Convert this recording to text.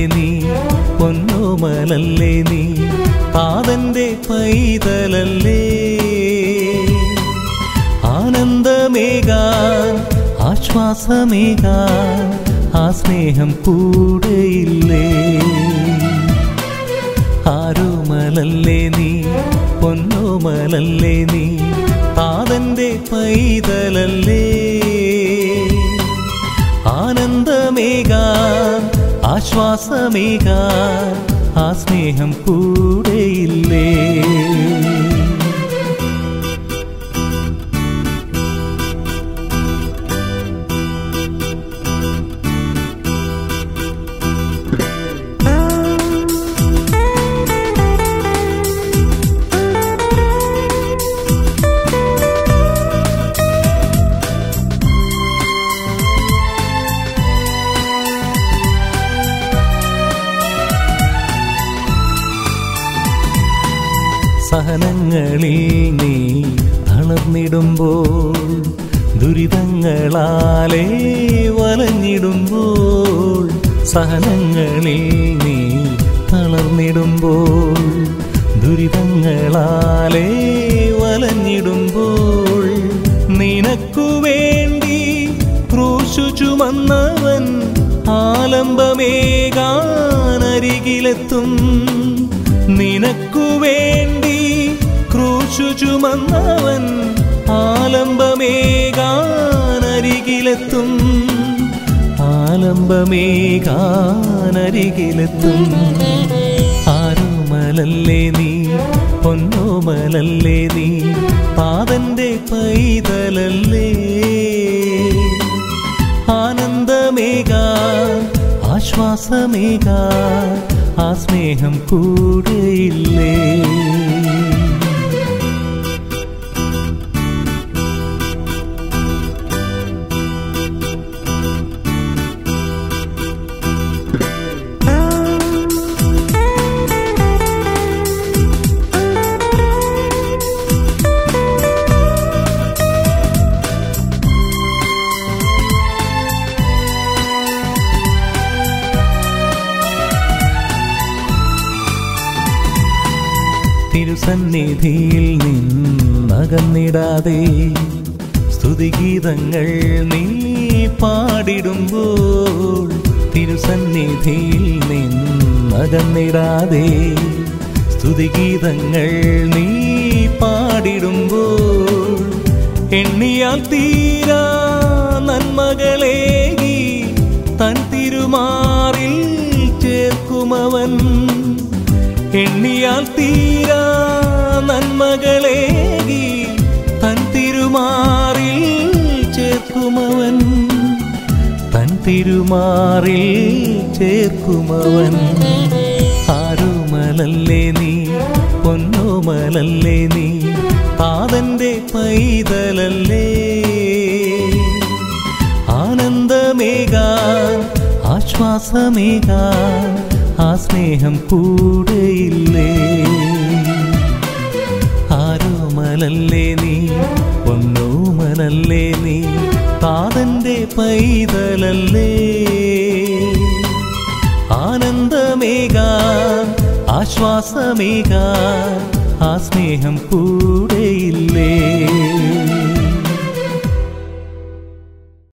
നീ പൊന്നോമലല്ലേ നീ താതന്റെ പൈതലല്ലേ ആനന്ദമേകാൻ ആശ്വാസമേകാൻ ആ സ്നേഹം കൂടെയില്ലേ ആരോമലല്ലേ നീ പൊന്നോമലല്ലേ നീ താതന്റെ പൈതലല്ലേ ആനന്ദമേകാൻ ആശ്വാസമേകാൻ ആ സ്നേഹം കൂടെയില്ലേ സഹനങ്ങളിൽ നീ തളർന്നിടുമ്പോൾ ദുരിതങ്ങളാലേ വലഞ്ഞിടുമ്പോൾ സഹനങ്ങളിൽ നീ തളർന്നിടുമ്പോൾ ദുരിതങ്ങളാലേ വലഞ്ഞിടുമ്പോൾ നിനക്കു വേണ്ടി ക്രൂശു ചുമന്നവൻ ആലംബമേകാനരികിലെത്തും നിനക്കു വേണ്ടി ക്രൂശു ചുമന്നവൻ ആലംബമേകാനരികിലെത്തും ആലംബമേകാനരികിലെത്തും ആരോമലല്ലേ നീ പൊന്നോമലല്ലേ നീ പാതന്റെ പൈതലല്ലേ ആനന്ദമേകാൻ ആശ്വാസമേകാൻ ആ സ്നേഹം കൂടെയില്ലേ തിരുസന്നിധിയിൽ നിന്നകന്നിടാതെ സ്തുതിഗീതങ്ങൾ നീ പാടിടുമ്പോൾ തിരുസന്നിധിയിൽ നിന്നകന്നിടാതെ സ്തുതിഗീതങ്ങൾ നീ പാടിടുമ്പോൾ എണ്ണിയാൽ തീരാ നന്മകളേകി തൻ തിരുമാറിൽ ചേർക്കുമവൻ എണ്ണിയാൽ തീരാ നന്മകളേകി തൻ തിരുമാറിൽ ചേർക്കുമവൻ തൻ തിരുമാറിൽ ചേർക്കുമവൻ ആരോമലല്ലേ നീ പൊന്നോമലല്ലേ നീ താതന്റെ പൈതലല്ലേ ആനന്ദമേകാൻ ആശ്വാസമേകാൻ ആ സ്നേഹം കൂടെയില്ലേ ആരോമലല്ലേ നീ പൊന്നോമലല്ലേ നീ താതന്റെ പൈതലല്ലേ ആനന്ദമേകാൻ ആശ്വാസമേകാൻ ആ സ്നേഹം കൂടെയില്ലേ